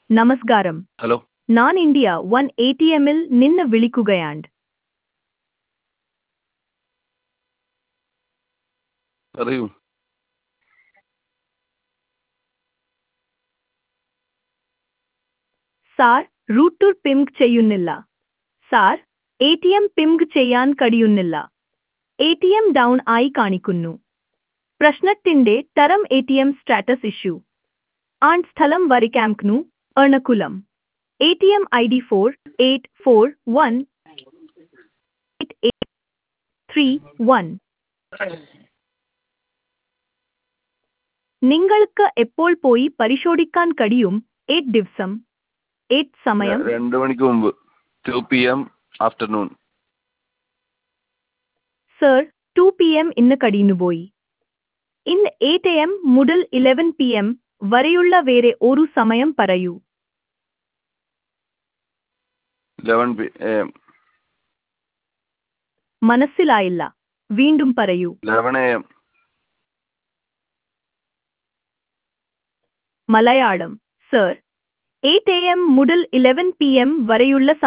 നമസ്കാരം ഹലോ ഞാൻ India one A T എമ്മിൽ നിന്ന് വിളിക്കുകയാണ് പറയൂ സാർ റൂട്ടൂർ പിംഗ് ചെയ്യുന്നില്ല sir A T M ping ചെയ്യാൻ കഴിയുന്നില്ല എ ടി എം ഡൗൺ ആയി കാണിക്കുന്നു പ്രശ്നത്തിന്റെ തരം A T M status issue ആൺ സ്ഥലം വരിക്കാംക്നു Ernakulam A T M I D four eight four one eight eight three one നിങ്ങൾക്ക് എപ്പോൾ പോയി പരിശോധിക്കാൻ കഴിയും എയ്റ്റ് ദിവസം എയ്റ്റ് സമയം രണ്ട് മണിക്ക് മുമ്പ് two P M afternoon sir two P M ഇന്ന് കടിഞ്ഞുപോയി ഇന്ന് എയ്റ്റ് എം മുതൽ ഇലവൻ പി എം വരെയുള്ള വേറെ ഒരു സമയം പറയൂ ലെവൻ പി എം മനസ്സിലായില്ല വീണ്ടും പറയൂ eleven A M Malayalam sir eight M മുതൽ ഇലവൻ പി എം വരെയുള്ള